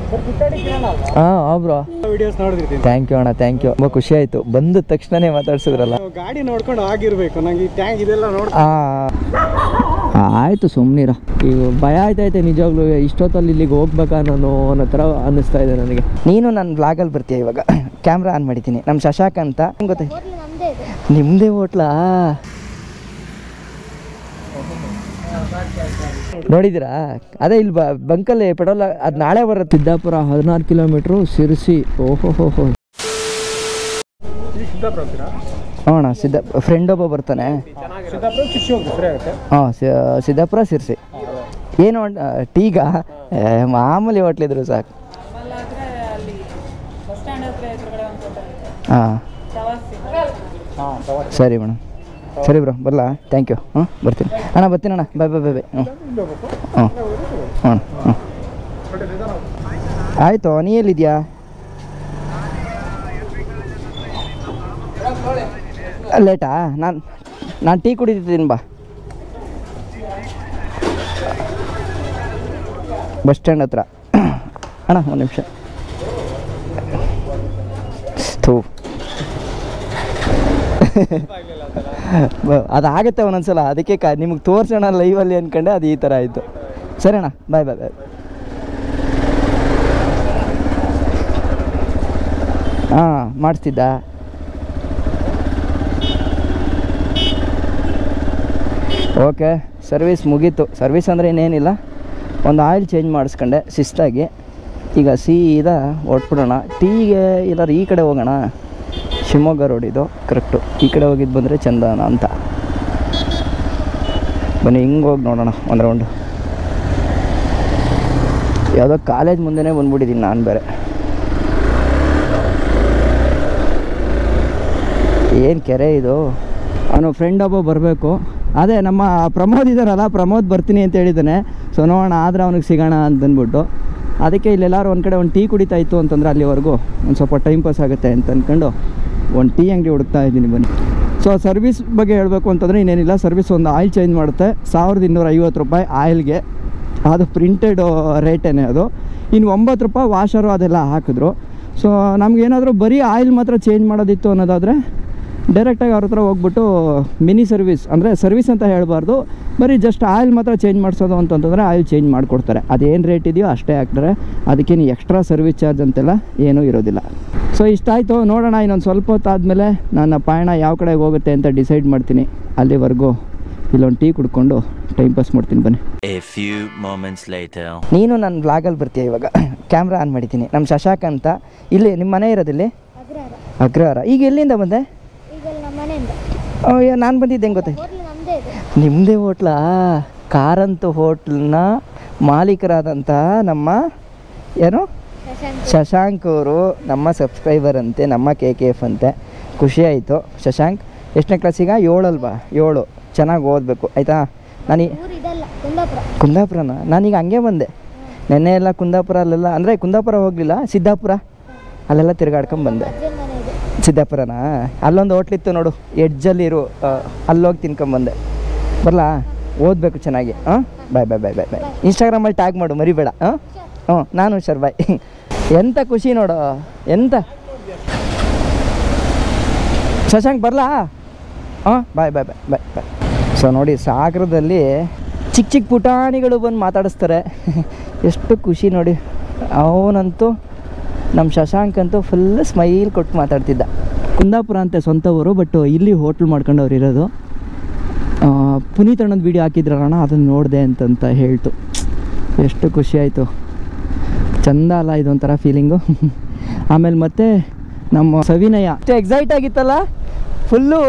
ಹಾಂ ಹಾಂ bro videos ನೋಡಿರ್ತೀನಿ ಥ್ಯಾಂಕ್ ಯು ಅಣ್ಣ ಥ್ಯಾಂಕ್ ಯು ತುಂಬ ಖುಷಿ ಆಯಿತು ಬಂದ ತಕ್ಷಣನೇ ಮಾತಾಡ್ಸಿದ್ರಲ್ಲ ಗಾಡಿ ನೋಡ್ಕೊಂಡು ಆಗಿರ್ಬೇಕು ನಂಗೆ ಈ ಟ್ಯಾಂಕ್ ಇದೆಲ್ಲ ನೋಡ್ ಆಯಿತು ಸುಮ್ಮನಿರ ಈಗ ಭಯ ಆಯ್ತೈತೆ ನಿಜವಾಗ್ಲೂ ಇಷ್ಟೊತ್ತಲ್ಲಿ ಇಲ್ಲಿಗೆ ಹೋಗ್ಬೇಕಾ ನಾನು ಅನ್ನೋ ಥರ ಅನ್ನಿಸ್ತಾ ಇದೆ ನನಗೆ ನೀನು ನನ್ನ ಬ್ಲಾಗಲ್ಲಿ ಬರ್ತೀಯ ಇವಾಗ ಕ್ಯಾಮ್ರಾ ಆನ್ ಮಾಡಿದ್ದೀನಿ ನಮ್ಮ ಶಶಾಕ್ ಅಂತ ಗೊತ್ತಾಯ್ತು ಹೋಟ್ಲು ನಮ್ಮದೇ ಇದೆ ನಿಮ್ಮದೇ ಹೋಟ್ಲಾ ನೋಡಿದ್ದೀರಾ ಅದೇ ಇಲ್ಲಿ ಬ ಬಂಕಲ್ಲಿ ಪೆಟ್ರೋಲ್ ಅದು ನಾಳೆ ಬರುತ್ತೆ ಸಿದ್ದಾಪುರ ಹದಿನಾರು ಕಿಲೋಮೀಟ್ರು ಸಿರ್ಸಿ ಓಹೋ ಹೋ ಹೋ ಸಿದ್ದಾಪುರ ಹೋಗ್ತೀರಾ ಹ್ಞೂ ಅಣ್ಣ ಸಿದ್ದ ಫ್ರೆಂಡ್ ಒಬ್ಬ ಬರ್ತಾನೆ ಸಿದ್ದಾಪುರ ಶಿರ್ಸಿ ಹೋಗ್ತೀವಿ ಸರಿ ಆಗುತ್ತೆ ಹಾಂ ಸಿದ್ದಾಪುರ ಸಿರ್ಸಿ ಏನು ಟೀಗ ಏ, ಮಾಮೂಲಿ ಹೋಟ್ಲಿದ್ರು ಸಾಕು ಹಾಂ ಹಾಂ ತಗೊಳ್ಳಿ ಸರಿ ಮೇಡಮ್ ಸರಿ ಬ್ರೋ ಬರಲಾ ಥ್ಯಾಂಕ್ ಯು ಹ್ಞೂ ಬರ್ತೀನಿ ಅಣ್ಣ ಬರ್ತೀನಿ ಅಣ್ಣ ಬಾಯ್ ಬಾಯ್ ಬಾಯ್ ಬಾಯ್ ಹ್ಞೂ ಹ್ಞೂ ಹ್ಞೂ ಹ್ಞೂ ಆಯಿತು ನೀ ಎಲ್ಲಿದ್ಯಾ ಲೇಟಾ ನಾನು ನಾನು ಟೀ ಕುಡಿತಿದ್ದೀನಿ ಬಾ ಬಸ್ ಸ್ಟ್ಯಾಂಡ್ ಹತ್ರ ಅಣ್ಣ ಒಂದು ನಿಮಿಷ ಥೂ ಬ- ಅದಾಗುತ್ತೆ ಒಂದೊಂದ್ಸಲ ಅದಕ್ಕೆ ಕ ನಿಮಗೆ ತೋರ್ಸೋಣ ಲೈವಲ್ಲಿ ಅಂದ್ಕೊಂಡೆ ಅದು ಈ ಥರ ಆಯಿತು ಸರಿ ಅಣ್ಣ ಬಾಯ್ ಬಾಯ್ ಬಾಯ್ ಹಾಂ ಮಾಡಿಸ್ತಿದ್ದ ಓಕೆ ಸರ್ವಿಸ್ ಮುಗೀತು ಸರ್ವಿಸ್ ಅಂದರೆ ಇನ್ನೇನಿಲ್ಲ ಒಂದು ಆಯಿಲ್ ಚೇಂಜ್ ಮಾಡಿಸ್ಕೊಂಡೆ ಶಿಸ್ತಾಗಿ ಈಗ ಸೀದಾ ಹೊಟ್ಬಿಡೋಣ ಟೀಗೆ ಇಲ್ಲಾರ ಈ ಕಡೆ ಹೋಗೋಣ ಶಿವಮೊಗ್ಗ ರೋಡ್ ಇದು ಕರೆಕ್ಟು ಈ ಕಡೆ ಹೋಗಿದ್ದು ಬಂದರೆ ಚಂದನ ಅಂತ ಬನ್ನಿ ಹಿಂಗೆ ಹೋಗಿ ನೋಡೋಣ ಒಂದು ರೌಂಡು ಯಾವುದೋ ಕಾಲೇಜ್ ಮುಂದೆನೇ ಬಂದ್ಬಿಟ್ಟಿದ್ದೀನಿ ನಾನು ಬೇರೆ ಏನು ಕೆರೆ ಇದು ಅವನು ಫ್ರೆಂಡ್ ಒಬ್ಬ ಬರಬೇಕು ಅದೇ ನಮ್ಮ ಪ್ರಮೋದ್ ಇದ್ದಾರಲ್ಲ ಪ್ರಮೋದ್ ಬರ್ತೀನಿ ಅಂತ ಹೇಳಿದ್ದಾನೆ ಸೊ ನೋಡೋಣ ಆದರೆ ಅವ್ನಿಗೆ ಸಿಗೋಣ ಅಂತ ಅಂದ್ಬಿಟ್ಟು ಅದಕ್ಕೆ ಇಲ್ಲೆಲ್ಲರೂ ಒಂದು ಕಡೆ ಒಂದು ಟೀ ಕುಡಿತಾ ಇತ್ತು ಅಂತಂದ್ರೆ ಅಲ್ಲಿವರೆಗೂ ಒಂದು ಸ್ವಲ್ಪ ಟೈಮ್ ಪಾಸ್ ಆಗುತ್ತೆ ಅಂತ ಅಂದ್ಕೊಂಡು ಒಂದು ಟೀ ಅಂಗಡಿ ಹುಡುಕ್ತಾ ಇದ್ದೀನಿ ಬನ್ನಿ ಸೊ ಸರ್ವಿಸ್ ಬಗ್ಗೆ ಹೇಳಬೇಕು ಅಂತಂದರೆ ಇನ್ನೇನಿಲ್ಲ ಸರ್ವಿಸ್ ಒಂದು ಆಯಿಲ್ ಚೇಂಜ್ ಮಾಡುತ್ತೆ ಸಾವಿರದ ಇನ್ನೂರ ಐವತ್ತು ರೂಪಾಯಿ ಆಯಿಲ್ಗೆ ಅದು ಪ್ರಿಂಟೆಡ್ ರೇಟೇನೆ ಅದು ಇನ್ನು ಒಂಬತ್ತು ರೂಪಾಯಿ ವಾಷರು ಅದೆಲ್ಲ ಹಾಕಿದ್ರು ಸೊ ನಮಗೇನಾದರೂ ಬರೀ ಆಯಿಲ್ ಮಾತ್ರ ಚೇಂಜ್ ಮಾಡೋದಿತ್ತು ಅನ್ನೋದಾದರೆ ಡೈರೆಕ್ಟಾಗಿ ಅವ್ರ ಹತ್ರ ಹೋಗ್ಬಿಟ್ಟು ಮಿನಿ ಸರ್ವಿಸ್ ಅಂದರೆ ಸರ್ವಿಸ್ ಅಂತ ಹೇಳಬಾರ್ದು ಬರೀ ಜಸ್ಟ್ ಆಯಿಲ್ ಮಾತ್ರ ಚೇಂಜ್ ಮಾಡಿಸೋದು ಅಂತಂತಂದರೆ ಆಯಿಲ್ ಚೇಂಜ್ ಮಾಡಿಕೊಡ್ತಾರೆ ಅದೇನು ರೇಟ್ ಇದೆಯೋ ಅಷ್ಟೇ ಹಾಕ್ತಾರೆ ಅದಕ್ಕೇನು ಎಕ್ಸ್ಟ್ರಾ ಸರ್ವಿಸ್ ಚಾರ್ಜ್ ಅಂತೆಲ್ಲ ಏನೂ ಇರೋದಿಲ್ಲ ಸೊ ಇಷ್ಟಾಯಿತು ನೋಡೋಣ ಇನ್ನೊಂದು ಸ್ವಲ್ಪ ಹೊತ್ತಾದಮೇಲೆ ನನ್ನ ಪಯಣ ಯಾವ ಕಡೆಗೆ ಹೋಗುತ್ತೆ ಅಂತ ಡಿಸೈಡ್ ಮಾಡ್ತೀನಿ ಅಲ್ಲಿವರೆಗೂ ಇಲ್ಲೊಂದು ಟೀ ಕುಡ್ಕೊಂಡು ಟೈಮ್ ಪಾಸ್ ಮಾಡ್ತೀನಿ ಬನ್ನಿ A few moments later. ನೀನು ನನ್ನ ಬ್ಲಾಗಲ್ಲಿ ಬರ್ತೀಯ ಇವಾಗ ಕ್ಯಾಮ್ರಾ ಆನ್ ಮಾಡಿದ್ದೀನಿ ನಮ್ಮ ಶಶಾಕ್ ಅಂತ ಇಲ್ಲಿ ನಿಮ್ಮ ಮನೆ ಇರೋದಿಲ್ಲಿ ಅಗ್ರಹಾರ ಅಗ್ರಹಾರ ಈಗ ಎಲ್ಲಿಂದ ಬಂದೆ ಈಗ ಅಲ್ಲಿ ನಮ್ಮ ಮನೆಯಿಂದ ನಾನು ಬಂದಿದ್ದೆ ಹೆಂಗೆ ಗೊತ್ತಾಯ್ತು ಹೋಟ್ಲು ನಮ್ಮದೇ ಇದೆ ನಿಮ್ಮದೇ ಹೋಟ್ಲಾ ಕಾರಂತು ಹೋಟ್ಲ್ನ ಮಾಲೀಕರಾದಂಥ ನಮ್ಮ ಏನು ಶಶಾಂಕ್ ಶಶಾಂಕ್ ಅವರು ನಮ್ಮ ಸಬ್ಸ್ಕ್ರೈಬರ್ ಅಂತೆ ನಮ್ಮ ಕೆ ಕೆ ಎಫ್ ಅಂತೆ ಖುಷಿ ಆಯಿತು ಶಶಾಂಕ್ ಎಷ್ಟನೇ ಕ್ಲಾಸಿಗ ಏಳಲ್ವಾ ಏಳು ಚೆನ್ನಾಗಿ ಓದಬೇಕು ಆಯಿತಾ ನಾನು ಈ- ಊರು ಇದಲ್ಲ ಕುಂದಾಪುರ ಕುಂದಾಪುರನ ನಾನೀಗ ಹಂಗೆ ಬಂದೆ ನೆನ್ನೆ ಎಲ್ಲ ಕುಂದಾಪುರ ಅಲ್ಲೆಲ್ಲ ಅಂದರೆ ಕುಂದಾಪುರ ಹೋಗಲಿಲ್ಲ ಸಿದ್ದಾಪುರ ಅಲ್ಲೆಲ್ಲ ತಿರ್ಗಾಡ್ಕೊಂಡು ಬಂದೆ ಅಜ್ಜನ ಮನೆ ಇದೆ ಸಿದ್ದಾಪುರನ ಅಲ್ಲೊಂದು ಹೋಟ್ಲಿತ್ತು ನೋಡು ಎಡ್ಜಲ್ಲಿರು ಅಲ್ಲೋಗಿ ತಿನ್ಕೊಂಬಂದೆ ಬರಲಾ ಓದಬೇಕು ಚೆನ್ನಾಗಿ ಹಾಂ ಬಾಯ್ ಬಾಯ್ ಬಾಯ್ ಬಾಯ್ ಬಾಯ್ ಇನ್ಸ್ಟಾಗ್ರಾಮಲ್ಲಿ ಟ್ಯಾಗ್ ಮಾಡು ಮರಿಬೇಡ ಹಾಂ ಹ್ಞೂ ನಾನು ಹುಷಾರ್ ಬಾಯ್ ಎಂಥ ಖುಷಿ ನೋಡು ಎಂಥ ಶಶಾಂಕ್ ಬರಲಾ ಹಾಂ ಬಾಯ್ ಬಾಯ್ ಬಾಯ್ ಬಾಯ್ ಬಾಯ್ ಸೊ ನೋಡಿ ಸಾಗರದಲ್ಲಿ ಚಿಕ್ಕ ಚಿಕ್ಕ ಪುಟಾಣಿಗಳು ಬಂದು ಮಾತಾಡಿಸ್ತಾರೆ ಎಷ್ಟು ಖುಷಿ ನೋಡಿ ಅವನಂತೂ ನಮ್ಮ ಶಶಾಂಕ್ ಅಂತೂ ಫುಲ್ ಸ್ಮೈಲ್ ಕೊಟ್ಟು ಮಾತಾಡ್ತಿದ್ದ ಕುಂದಾಪುರ ಅಂತೆ ಸ್ವಂತ ಊರು ಬಟ್ ಇಲ್ಲಿ ಹೋಟ್ಲ್ ಮಾಡ್ಕೊಂಡು ಅವ್ರು ಇರೋದು ಆ, ಪುನೀತ್ ಅಣ್ಣನ ವೀಡಿಯೋ ಹಾಕಿದ್ರಣ್ಣ ಅದನ್ನು ನೋಡಿದೆ ಅಂತಂತ ಹೇಳ್ತು ಎಷ್ಟು ಖುಷಿ ಆಯಿತು ಚಂದ ಅಲ್ಲ ಇದೊಂಥರ ಫೀಲಿಂಗು ಆಮೇಲೆ ಮತ್ತೆ ನಮ್ಮ ಸವಿನಯ ಅಷ್ಟು ಎಕ್ಸೈಟ್ ಆಗಿತ್ತಲ್ಲ ಫುಲ್ಲು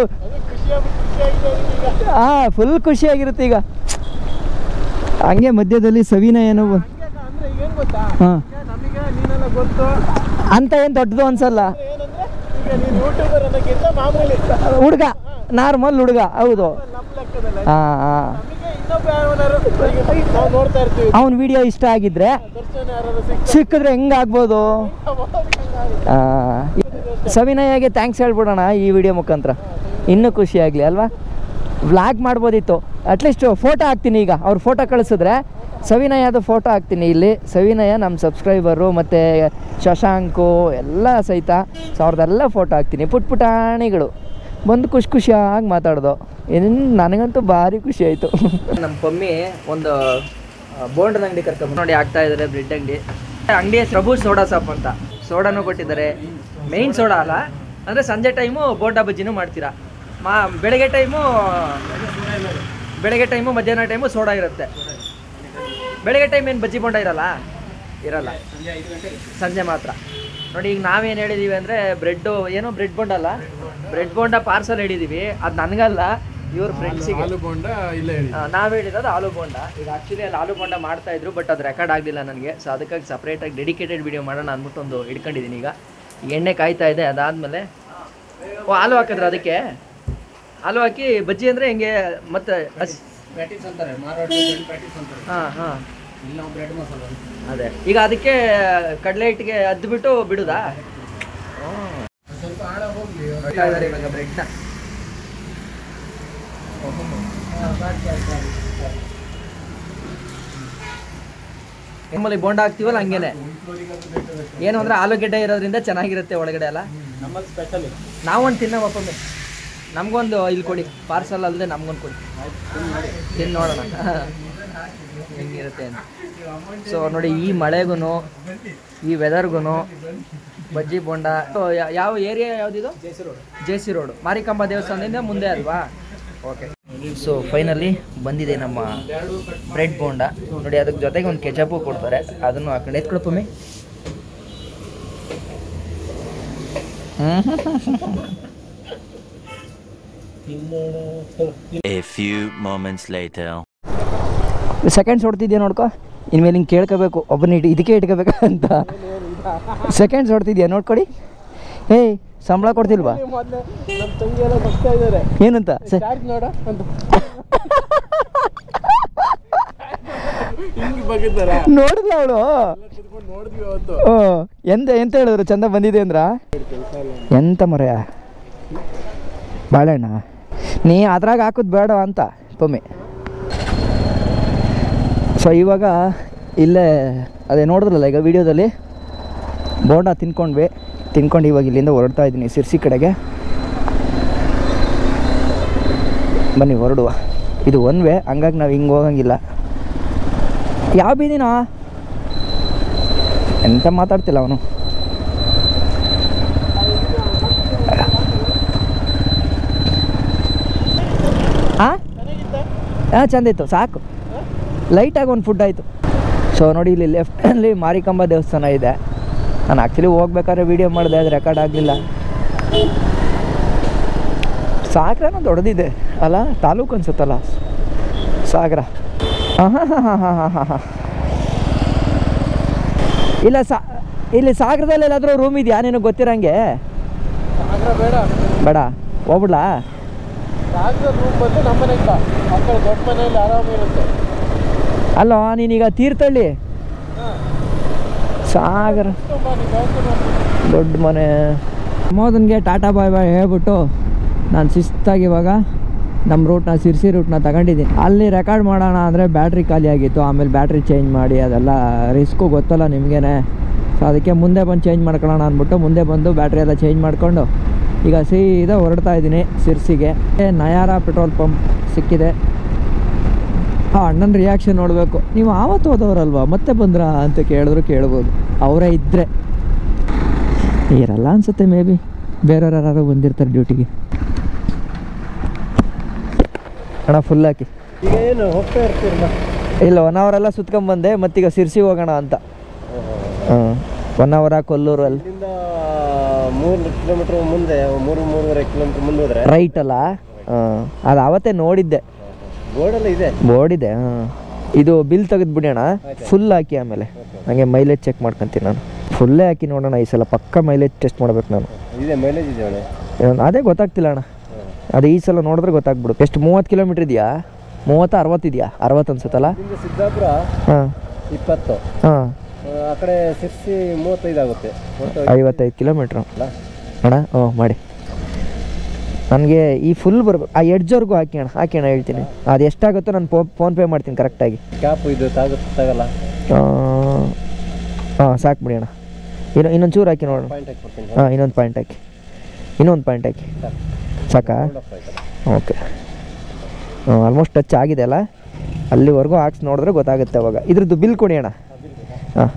ಹಾಂ ಫುಲ್ ಖುಷಿಯಾಗಿರುತ್ತೆ ಈಗ ಹಂಗೆ ಮಧ್ಯದಲ್ಲಿ ಸವಿನಯನೂ ಬ- ಅಂದ್ರೆ ಈಗ ಏನ್ ಗೊತ್ತಾ ಹಾಂ ಈಗ ನಮಗೆ ನೀನೆಲ್ಲ ಗೊತ್ತು ಅಂತ ಏನು ದೊಡ್ಡದು ಅನ್ಸಲ್ಲ ಏನಂದ್ರೆ ಈಗ ನೀನು ಯೂಟ್ಯೂಬರ್ ಅನ್ನೋಕ್ಕಿಂತ ಮಾಮೂಲಿ ಹುಡುಗ ನಾರ್ಮಲ್ ಹುಡುಗ ಹೌದು ನಮ್ಮ ಲೆಕ್ಕದಲ್ಲಿ ಹಾಂ ಹಾಂ ನಮಗೆ ಇನ್ನೊಬ್ಬ ಯಾವನಾರು ಈಗ ನಾವು ನೋಡ್ತಾ ಇರ್ತೀವಿ ಅವನ ವಿಡಿಯೋ ಇಷ್ಟ ಆಗಿದ್ರೆ ದರ್ಶನ ಯಾರು ಸಿಕ್ಕ ಸಿಕ್ಕಿದ್ರೆ ಹೆಂಗಾಗ್ಬೋದು ಆ, ಸವಿನಯಗೆ ಥ್ಯಾಂಕ್ಸ್ ಹೇಳ್ಬಿಡೋಣ ಈ ವಿಡಿಯೋ ಮುಖಾಂತರ ಇನ್ನೂ ಖುಷಿ ಆಗಲಿ ಅಲ್ವಾ ವ್ಲಾಗ್ ಮಾಡ್ಬೋದಿತ್ತು ಅಟ್ಲೀಸ್ಟ್ ಫೋಟೋ ಹಾಕ್ತೀನಿ ಈಗ ಅವ್ರ ಫೋಟೋ ಕಳಿಸಿದ್ರೆ ಸವಿನಯದ ಫೋಟೋ ಹಾಕ್ತೀನಿ ಇಲ್ಲಿ ಸವಿನಯ ನಮ್ಮ ಸಬ್ಸ್ಕ್ರೈಬರು ಮತ್ತು ಶಶಾಂಕು ಎಲ್ಲ ಸಹಿತ ಸೊ ಅವ್ರದ್ದೆಲ್ಲ ಫೋಟೋ ಹಾಕ್ತೀನಿ ಪುಟ್ ಪುಟಾಣಿಗಳು ಬಂದು ಖುಷಿ ಖುಷಿಯಾಗಿ ಮಾತಾಡ್ದು ಇನ್ನು ನನಗಂತೂ ಭಾರಿ ಖುಷಿ ಆಯಿತು ನಮ್ಮ ಪಮ್ಮಿ ಒಂದು ಬೋಂಡದ ಅಂಗಡಿ ಕರ್ಕೊಂಡು ನೋಡಿ ಆಗ್ತಾ ಇದ್ದಾರೆ ಬ್ರೆಡ್ ಅಂಗಡಿ ಅಂಗಡಿ ಪ್ರಭು ಸೋಡಾ ಸಾಪ್ ಅಂತ ಸೋಡಾನು ಕೊಟ್ಟಿದ್ದಾರೆ ಮೇಯ್ನ್ ಸೋಡಾ ಅಲ್ಲ ಅಂದರೆ ಸಂಜೆ ಟೈಮು ಬೋಂಡಾ ಬಜ್ಜಿನೂ ಮಾಡ್ತೀರಾ ಮಾ ಬೆಳಗ್ಗೆ ಟೈಮು ಬೆಳಗ್ಗೆ ಟೈಮು ಮಧ್ಯಾಹ್ನ ಟೈಮು ಸೋಡಾ ಇರುತ್ತೆ ಬೆಳಗ್ಗೆ ಟೈಮ್ ಏನು ಬಜ್ಜಿ ಬೋಂಡ ಇರಲ್ಲ ಇರಲ್ಲ ಸಂಜೆ ಮಾತ್ರ ನೋಡಿ ಈಗ ನಾವೇನು ಹೇಳಿದೀವಿ ಅಂದರೆ ಬ್ರೆಡ್ಡು ಏನೋ ಬ್ರೆಡ್ ಬೋಂಡ ಅಲ್ಲ ಬ್ರೆಡ್ ಬೋಂಡ ಪಾರ್ಸಲ್ ಹೇಳಿದೀವಿ ಅದು ನನಗಲ್ಲ ಇವ್ರ ಫ್ರೆಂಡ್ಸಿಗೆ ಹಾಲು ಬೋಂಡ ಇಲ್ಲ ಹೇಳಿ ನಾವು ಹೇಳಿರೋದು ಆಲೂ ಬೋಂಡ ಈಗ ಆ್ಯಕ್ಚುಲಿ ಅಲ್ಲಿ ಆಲೂ ಬೋಂಡ ಮಾಡ್ತಾ ಇದ್ರು ಬಟ್ ಅದು ರೆಕಾರ್ಡ್ ಆಗಲಿಲ್ಲ ನನಗೆ ಸೊ ಅದಕ್ಕಾಗಿ ಸಪ್ರೇಟಾಗಿ ಡೆಡಿಕೇಟೆಡ್ ವಿಡಿಯೋ ಮಾಡೋಣ ಅಂದ್ಬಿಟ್ಟು ಒಂದು ಇಟ್ಕೊಂಡಿದ್ದೀನಿ ಈಗ ಈಗ ಎಣ್ಣೆ ಕಾಯ್ತಾ ಇದೆ ಅದಾದಮೇಲೆ ಓ ಹಾಲು ಹಾಕಿದ್ರೆ ಅದಕ್ಕೆ ಹಾಲು ಹಾಕಿ ಬಜ್ಜಿ ಅಂದರೆ ಹಿಂಗೆ ಮತ್ತೆ ಪ್ಯಾಟಿಸ್ ಅಂತಾರೆ ಮಾರಾಟ ಪ್ಯಾಟಿಸ್ ಅಂತಾರೆ ಹಾಂ ಹಾಂ ಇಲ್ಲಿ ನಾವು ಬ್ರೆಡ್ ಮಸಾಲ ಅದೇ ಈಗ ಅದಕ್ಕೆ ಕಡಲೆ ಹಿಟ್ಟಿಗೆ ಅದ್ಬಿಟ್ಟು ಬಿಡುದಾ ಸ್ವಲ್ಪ ಆಳ ಹೋಗ್ಲಿ ಇವಾಗ ಬ್ರೆಡ್ನ ನಮ್ಮಲ್ಲಿ ಬೋಂಡ ಹಾಕ್ತೀವಲ್ಲ ಹಂಗೇನೆ ಏನು ಅಂದ್ರೆ ಆಲೂಗೆಡ್ಡೆ ಇರೋದ್ರಿಂದ ಚೆನ್ನಾಗಿರುತ್ತೆ ಒಳಗಡೆ ಅಲ್ಲ ನಮ್ಮಲ್ಲಿ ಸ್ಪೆಷಲ್ ನಾವೊಂದು ತಿನ್ನವಪ್ಪೊಮ್ಮೆ ನಮಗೊಂದು ಇಲ್ಲಿ ಕೊಡಿ ಪಾರ್ಸಲ್ ಅಲ್ಲದೆ ನಮ್ಗೊಂದು ಕೊಡಿ ತಿಂದು ನೋಡೋಣ ಹೆಂಗಿರುತ್ತೆ ಅಂತ ಸೊ ನೋಡಿ ಈ ಮಳೆಗೂ ಈ ವೆದರ್ಗೂ ಬಜ್ಜಿ ಬೋಂಡ ಸೊ, ಯಾ- ಯಾವ ಏರಿಯಾ ಯಾವುದಿದು ಜೆ ಸಿ ರೋಡು ಮಾರಿಕಾಂಬ ದೇವಸ್ಥಾನದಿಂದ ಮುಂದೆ ಅಲ್ವಾ ಓಕೆ ಸೊ ಫೈನಲಿ ಬಂದಿದೆ ನಮ್ಮ ಬ್ರೆಡ್ ಬೋಂಡ ನೋಡಿ ಅದಕ್ಕೆ ಜೊತೆಗೆ ಒಂದು ಕೆಚಪು ಕೊಡ್ತಾರೆ ಅದನ್ನು ಹಾಕೊಂಡು ಎತ್ಕೊಳಪ್ಪಮ್ಮಿ A few moments later. Seconds ಹೊಡ್ತಿದ್ಯಾ ನೋಡ್ಕೊ ಇನ್ಮೇಲೆ ಹಿಂಗೆ ಕೇಳ್ಕೋಬೇಕು ಒಬ್ಬನ ಇಟ್ಟು ಇದಕ್ಕೆ ಇಟ್ಕೋಬೇಕು ಅಂತ ಸೆಕೆಂಡ್ಸ್ ಹೊಡ್ತಿದ್ಯಾ ನೋಡ್ಕೊಡಿ ಏಯ್ ಸಂಬಳ ಕೊಡ್ತಿಲ್ವಾ ಮೊದಲೇ ನಮ್ಮ ತಂಗಿ ಎಲ್ಲ ಬರ್ತಾ ಇದ್ದಾರೆ ಏನಂತ ಸ- ಚಾರ್ಜ್ ನೋಡ ಅಂತ ಹಿಂಗ್ ಬಗ್ಗಿದ್ದಾರ ನೋಡಿದ್ಲ ಅವಳು ಕುತ್ಕೊಂಡು ನೋಡಿದ್ವಿ ಅವತ್ತು ಓ ಎಂತ ಎಂತ ಹೇಳಿದ್ರು ಚಂದ ಬಂದಿದೆ ಅಂದ್ರ ಎಂತ ಮರೆಯ ಬಾಳೆಹಣ್ಣ ನೀ ಅದ್ರಾಗ ಹಾಕೋದು ಬೇಡ ಅಂತ ಪೊಮ್ಮೆ ಸೊ ಇವಾಗ ಇಲ್ಲೇ ಅದೇ ನೋಡಿದ್ರಲ್ಲ ಈಗ ವಿಡಿಯೋದಲ್ಲಿ ಬೋಂಡ ತಿನ್ಕೊಂಡ್ವಿ ತಿನ್ಕೊಂಡು ಇವಾಗ ಇಲ್ಲಿಂದ ಹೊರಡ್ತಾ ಇದ್ದೀನಿ ಸಿರ್ಸಿ ಕಡೆಗೆ ಬನ್ನಿ ಹೊರಡುವ ಇದು ಒನ್ ವೇ ಹಂಗಾಗಿ ನಾವು ಹಿಂಗೆ ಹೋಗಂಗಿಲ್ಲ ಯಾವ ಬೀದಿನಾ ಎಂತ ಮಾತಾಡ್ತಿಲ್ಲ ಅವನು ಹಾಂ ಹಾಂ ಚಂದ ಇತ್ತು ಸಾಕು ಲೈಟಾಗಿ ಒಂದು ಫುಡ್ ಆಯಿತು ಸೊ ನೋಡಿ ಇಲ್ಲಿ ಲೆಫ್ಟಲ್ಲಿ ಮಾರಿಕಂಬ ದೇವಸ್ಥಾನ ಇದೆ ನಾನು ಆ್ಯಕ್ಚುಲಿ ಹೋಗ್ಬೇಕಾದ್ರೆ ವೀಡಿಯೋ ಮಾಡಿದೆ ಅದು ರೆಕಾರ್ಡ್ ಆಗಲಿಲ್ಲ ಸಾಗರನೂ ದೊಡ್ಡದಿದೆ ಅಲ್ಲ ತಾಲೂಕು ಅನ್ಸುತ್ತಲ್ಲ ಸಾಗರ ಹಾಂ ಹಾಂ ಹಾಂ ಹಾಂ ಹಾಂ ಹಾಂ ಹಾಂ ಇಲ್ಲ ಸಾ ಇಲ್ಲಿ ಸಾಗರದಲ್ಲಿ ಎಲ್ಲಾದರೂ ರೂಮ್ ಇದೆಯಾ ನಿನಗೆ ಗೊತ್ತಿರಂಗೆ ಸಾಗರ ಬೇಡ ಬೇಡ ಹೋಗ್ಬಿಡ್ಲಾ ಸಾಗರ ರೂಮ್ ಬಂದು ನಮ್ಮ ಮನೆಗೆ ಬಾ ಆ ಕಡೆ ದೊಡ್ಡ ಮನೆಯಲ್ಲಿ ಆರಾಮಿರುತ್ತೆ ಅಲ್ಲ ನೀನೀಗ ತೀರ್ಥಹಳ್ಳಿ ಸಾಗರ ತುಂಬ ನೀವು ಯಾವತ್ತೂ ನೋಡ್ತೀನಿ ದೊಡ್ಡ ಮನೆ ಮೋದನ್ಗೆ ಟಾಟಾ ಬಾಯ್ ಬಾಯ್ ಹೇಳ್ಬಿಟ್ಟು ನಾನು ಶಿಸ್ತಾಗಿ ಇವಾಗ ನಮ್ಮ ರೂಟ್ನ ಸಿರ್ಸಿ ರೂಟ್ನ ತಗೊಂಡಿದ್ದೀನಿ ಅಲ್ಲಿ ರೆಕಾರ್ಡ್ ಮಾಡೋಣ ಅಂದರೆ ಬ್ಯಾಟ್ರಿ ಖಾಲಿ ಆಗಿತ್ತು ಆಮೇಲೆ ಬ್ಯಾಟ್ರಿ ಚೇಂಜ್ ಮಾಡಿ ಅದೆಲ್ಲ ರಿಸ್ಕು ಗೊತ್ತಲ್ಲ ನಿಮಗೇನೆ ಸೊ ಅದಕ್ಕೆ ಮುಂದೆ ಬಂದು ಚೇಂಜ್ ಮಾಡ್ಕೊಳ್ಳೋಣ ಅಂದ್ಬಿಟ್ಟು ಮುಂದೆ ಬಂದು ಬ್ಯಾಟ್ರಿ ಎಲ್ಲ ಚೇಂಜ್ ಮಾಡಿಕೊಂಡು ಈಗ ಸೀದಾ ಹೊರಡ್ತಾ ಇದ್ದೀನಿ ಸಿರ್ಸಿಗೆ ನಯಾರ ಪೆಟ್ರೋಲ್ ಪಂಪ್ ಸಿಕ್ಕಿದೆ ಆ ಅಣ್ಣನ ರಿಯಾಕ್ಷನ್ ನೋಡಬೇಕು ನೀವು ಆವತ್ತು ಹೋದವರಲ್ವಾ ಮತ್ತೆ ಬಂದ್ರಾ ಅಂತ ಕೇಳಿದ್ರು ಕೇಳ್ಬೋದು ಅವರೇ ಇದ್ದರೆ ಇರಲ್ಲ ಅನ್ಸುತ್ತೆ ಮೇ ಬಿ ಬೇರೆಯವ್ರು ಯಾರು ಬಂದಿರ್ತಾರೆ ಡ್ಯೂಟಿಗೆ ಅಣ್ಣ ಫುಲ್ ಹಾಕಿ ಈಗ ಏನು ಹೋಗ್ತಾ ಇರ್ತೀರಲ್ಲ ಇಲ್ಲ ಒನ್ ಅವರ್ ಎಲ್ಲ ಸುತ್ಕೊಂಬಂದೆ ಮತ್ತೀಗ ಸಿರ್ಸಿ ಹೋಗೋಣ ಅಂತ ಹ್ಞೂ ಒನ್ ಅವರ ಕೊಲ್ಲೂರು ಅಲ್ಲಿ ಇಲ್ಲಿಂದ ಮೂರು ಕಿಲೋಮೀಟರ್ ಮುಂದೆ ಮೂರು ಮೂರುವರೆ ಕಿಲೋಮೀಟರ್ ಮುಂದೆ ಹೋದ್ರೆ ರೈಟ್ ಅಲ್ಲ ಹಾಂ ಅದು ಅವತ್ತೇ ನೋಡಿದ್ದೆ ಬೋರ್ಡೆಲ್ಲ ಇದೆ ಬೋರ್ಡ್ ಇದೆ ಹಾಂ ಇದು ಬಿಲ್ ತೆಗೆದ್ಬಿಡಿ ಅಣ್ಣ ಫುಲ್ ಹಾಕಿ ಆಮೇಲೆ ಹಾಗೆ ಮೈಲೇಜ್ ಚೆಕ್ ಮಾಡ್ಕೊತೀನಿ ನಾನು ಫುಲ್ಲೇ ಹಾಕಿ ನೋಡೋಣ ಈ ಸಲ ಪಕ್ಕ ಮೈಲೇಜ್ ಟೆಸ್ಟ್ ಮಾಡ್ಬೇಕು ನಾನು ಇದೆ ಮೈಲೇಜ್ ಇದೆ ಒಳ್ಳೆ ಏನ್- ಅದೇ ಗೊತ್ತಾಗ್ತಿಲ್ಲ ಅಣ್ಣ ಅದು ಈ ಸಲ ನೋಡಿದ್ರೆ ಗೊತ್ತಾಗ್ಬಿಡುತ್ತೆ ಎಷ್ಟು ಮೂವತ್ತು ಕಿಲೋಮೀಟ್ರ್ ಇದೆಯಾ ಮೂವತ್ತು ಅರವತ್ತು ಇದೆಯಾ ಅರವತ್ತು ಅನ್ಸುತ್ತಲ್ಲ ಇಲ್ಲಿಂದ ಸಿದ್ದಾಪುರ ಹಾಂ ಇಪ್ಪತ್ತು ಹಾಂ ಆ, ಆ ಕಡೆ ಸಿರ್ಸಿ ಮೂವತ್ತೈದು ಆಗುತ್ತೆ ಒಟ್ಟು ಐವತ್ತೈದು ಕಿಲೋಮೀಟ್ರು ಅಲ್ಲ? ಅಣ್ಣ ಹ್ಞೂ ಮಾಡಿ ನನಗೆ ಈ ಫುಲ್ ಬರ್ಬೇಕು ಆ ಎಡ್ಜ್ವರೆಗೂ ಹಾಕಿ ಅಣ್ಣ ಹಾಕಿ ಅಣ್ಣ ಹೇಳ್ತೀನಿ ಅದು ಎಷ್ಟಾಗುತ್ತೋ ನಾನು ಫೋ ಫೋನ್ ಪೇ ಮಾಡ್ತೀನಿ ಕರೆಕ್ಟಾಗಿ ಕ್ಯಾಪ್ ಇದು ತಾಗುತ್ತೆ ತಗಲ್ಲ ಹಾಂ ಸಾಕು ಬಿಡಿ ಅಣ್ಣ ಇನ್ನು ಇನ್ನೊಂದು ಚೂರು ಹಾಕಿ ನೋಡೋಣ ಪಾಯಿಂಟ್ ಹಾಕಿ ಕೊಡ್ತೀನಿ ಹಾಂ ಇನ್ನೊಂದು ಪಾಯಿಂಟ್ ಹಾಕಿ ಇನ್ನೊಂದು ಪಾಯಿಂಟ್ ಹಾಕಿ ಸಾಕಾ ಓಕೆ ಆಲ್ಮೋಸ್ಟ್ ಟಚ್ ಆಗಿದೆ ಅಲ್ಲ ಅಲ್ಲಿವರೆಗೂ ಹಾಕ್ಸಿ ನೋಡಿದ್ರೆ ಗೊತ್ತಾಗುತ್ತೆ ಅವಾಗ ಇದ್ರದ್ದು ಬಿಲ್ ಕೊಡಿ ಅಣ್ಣ ಹಾಂ